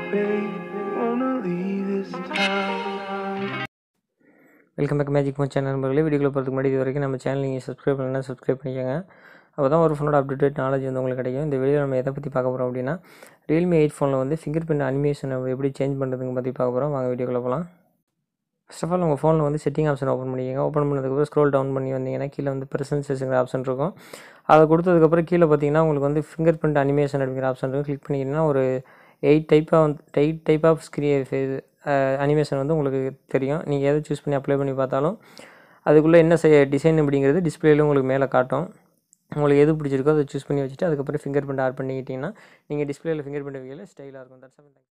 babe. Wanna leave this town. Welcome back magic phone channel நண்பர்களே வீடியோக்குள்ள போகிறதுக்கு முன்னாடி இது வரைக்கும் நம்ம சேனல் நீங்கள் சப்ஸ்கிரைப் பண்ணலாம் சப்ஸ்கிரைப் பண்ணிக்கோங்க அப்போ தான் ஒரு ஃபோனோட அப்டேட் நாலேஜ் வந்து உங்களுக்கு கிடைக்கும் இந்த வீடியோ நம்ம எதை பற்றி பார்க்க போகிறோம் அப்படின்னா ரியல்மி எயிட் ஃபோனில் வந்து ஃபிங்கர் பிரிண்ட் அனிமேஷன் எப்படி சேஞ்ச் பண்ணுறதுங்க பற்றி பார்க்க போகிறோம் வாங்க வீடியோக்குள்ள போகலாம் ஃபர்ஸ்ட் ஆஃப் ஆல் உங்கள் ஃபோனில் வந்து செட்டிங் ஆப்ஷன் ஓப்பன் பண்ணிக்கோங்க ஓப்பன் பண்ணதுக்கப்புறம் ஸ்க்ரோல் டவுன் பண்ணி வந்தீங்கன்னா கீழே வந்து ப்ரெசன்சஸ்ங்கிற ஆப்ஷன் இருக்கும் அதை கொடுத்ததுக்கப்புறம் கீழே பார்த்தீங்கன்னா உங்களுக்கு வந்து ஃபிங்கர் பிரிண்ட் அனிமேஷன் அப்படிங்கிற ஆப்ஷன் இருக்கும் கிளிக் பண்ணிங்கன்னா ஒரு எயிட் டைப்பாக வந்து eight type of screen animation வந்து உங்களுக்கு தெரியும் நீங்கள் எதை சூஸ் பண்ணி அப்ளை பண்ணி பார்த்தாலும் அதுக்குள்ளே என்ன செய்ய டிசைன் அப்படிங்கிறது டிஸ்பிளேல உங்களுக்கு மேலே காட்டும் உங்களுக்கு எது பிடிச்சிருக்கோ அதை சூஸ் பண்ணி வச்சுட்டு அதுக்கப்புறம் ஃபிங்கர் பிரிண்ட் ஆட் பண்ணிக்கிட்டிங்கன்னா நீங்கள் டிஸ்பிளேல ஃபிங்கர் பிரிண்ட் வைக்கல ஸ்டைலாக இருக்கும் தட்ஸ்